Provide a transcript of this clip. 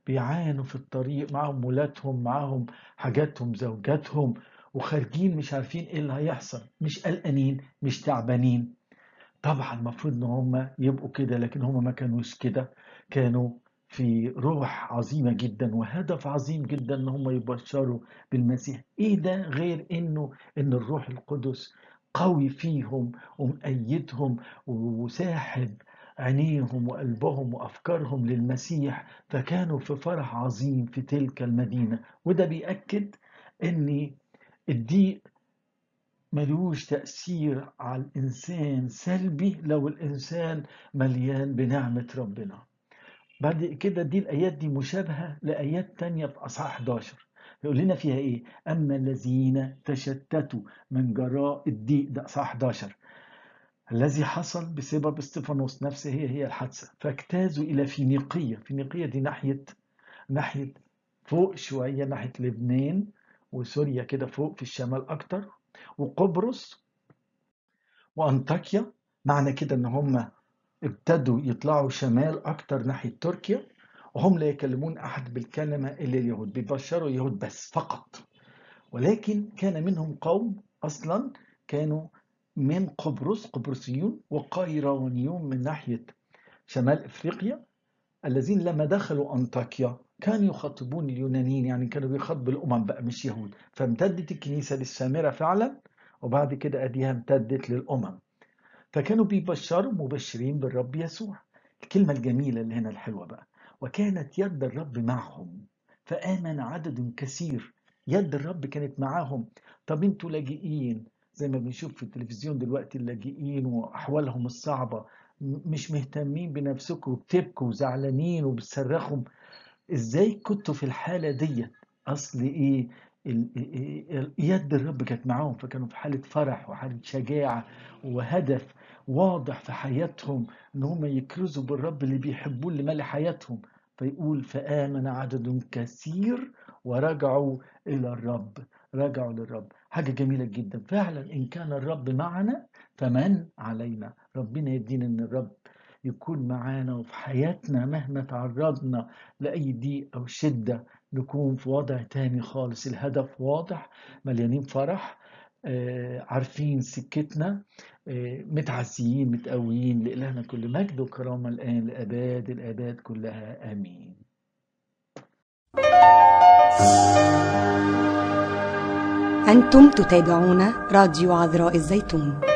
بيعانوا في الطريق معاهم ولادهم معاهم حاجاتهم زوجاتهم وخارجين مش عارفين ايه اللي هيحصل مش قلقانين مش تعبانين طبعا المفروض ان هم يبقوا كده لكن هم ما كانوش كده كانوا في روح عظيمة جدا وهدف عظيم جدا ان هم يبشروا بالمسيح ايه ده غير انه ان الروح القدس قوي فيهم ومأيدهم وساحب عينيهم وقلبهم وافكارهم للمسيح فكانوا في فرح عظيم في تلك المدينة وده بيأكد ان الضيق ملوش تأثير على الإنسان سلبي لو الإنسان مليان بنعمة ربنا بعد كده دي الآيات دي مشابهة لآيات تانية في أصحاح 11 يقول لنا فيها إيه أما الذين تشتتوا من جراء الضيق ده أصحاح 11 الذي حصل بسبب استفانوس نفسه هي هي الحادثة فاجتازوا إلى فينيقية فينيقية دي ناحية ناحية فوق شوية ناحية لبنان وسوريا كده فوق في الشمال أكتر وقبرص وأنطاكيا معنى كده إن هم ابتدوا يطلعوا شمال أكتر ناحية تركيا وهم لا يكلمون أحد بالكلمة إلا اليهود بيبشروا اليهود بس فقط ولكن كان منهم قوم أصلا كانوا من قبرص قبرصيون وقيروانيون من ناحية شمال إفريقيا الذين لما دخلوا أنطاكيا كانوا يخاطبون اليونانيين يعني كانوا بيخاطبوا الأمم بقى مش يهود فامتدت الكنيسة للسامرة فعلا وبعد كده أديها امتدت للأمم فكانوا بيبشروا مبشرين بالرب يسوع الكلمة الجميلة اللي هنا الحلوة بقى وكانت يد الرب معهم فآمن عدد كثير يد الرب كانت معاهم طب انتوا لاجئين زي ما بنشوف في التلفزيون دلوقتي اللاجئين وأحوالهم الصعبة مش مهتمين بنفسكم وبتبكوا وزعلانين وبتصرخوا ازاي كنتوا في الحالة دي اصل ايه يد الرب كانت معاهم فكانوا في حالة فرح وحالة شجاعة وهدف واضح في حياتهم ان هم يكرزوا بالرب اللي بيحبوه اللي مالي حياتهم فيقول فآمن عدد كثير ورجعوا إلى الرب رجعوا للرب حاجة جميلة جدا فعلا إن كان الرب معنا فمن علينا ربنا يدينا إن الرب يكون معانا وفي حياتنا مهما تعرضنا لأي ضيق أو شدة نكون في وضع تاني خالص الهدف واضح مليانين فرح آه، عارفين سكتنا آه، متعزيين متقويين لإلهنا كل مجد وكرامة الآن لأباد الآباد كلها آمين أنتم تتابعون راديو عذراء الزيتون